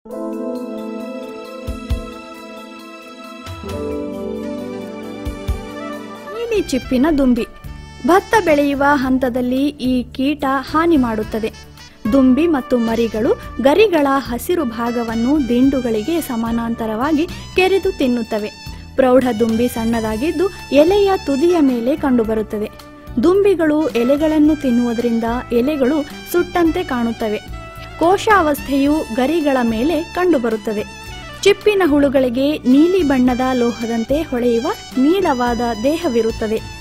ನೀಲಿ ಚಿಪ್ಪಿನ ದುಂಬಿ ಭತ್ತ ಬೆಳೆಯುವ ಹಂತದಲ್ಲಿ ಈ ಕೀಟ ಹಾನಿ ಮಾಡುತ್ತದೆ ದುಂಬಿ ಮತ್ತು ಮರಿಗಳು ಗರಿಗಳ ಹಸಿರು ಭಾಗವನ್ನು ದಿಂಡುಗಳಿಗೆ ಸಮಾನಾಂತರವಾಗಿ ಕೆರೆದು ತಿನ್ನುತ್ತವೆ ಪ್ರೌಢ ದುಂಬಿ ಸಣ್ಣದಾಗಿದ್ದು ಎಲೆಯ ತುದಿಯ ಮೇಲೆ ಕಂಡುಬರುತ್ತದೆ ದುಂಬಿಗಳು ಎಲೆಗಳನ್ನು ತಿನ್ನುವುದರಿಂದ ಎಲೆಗಳು ಸುಟ್ಟಂತೆ ಕಾಣುತ್ತವೆ ಕೋಶಾವಸ್ಥೆಯು ಗರಿಗಳ ಮೇಲೆ ಕಂಡುಬರುತ್ತದೆ ಚಿಪ್ಪಿನ ಹುಳುಗಳಿಗೆ ನೀಲಿ ಬಣ್ಣದ ಲೋಹದಂತೆ ಹೊಳೆಯುವ ನೀಳವಾದ ದೇಹವಿರುತ್ತದೆ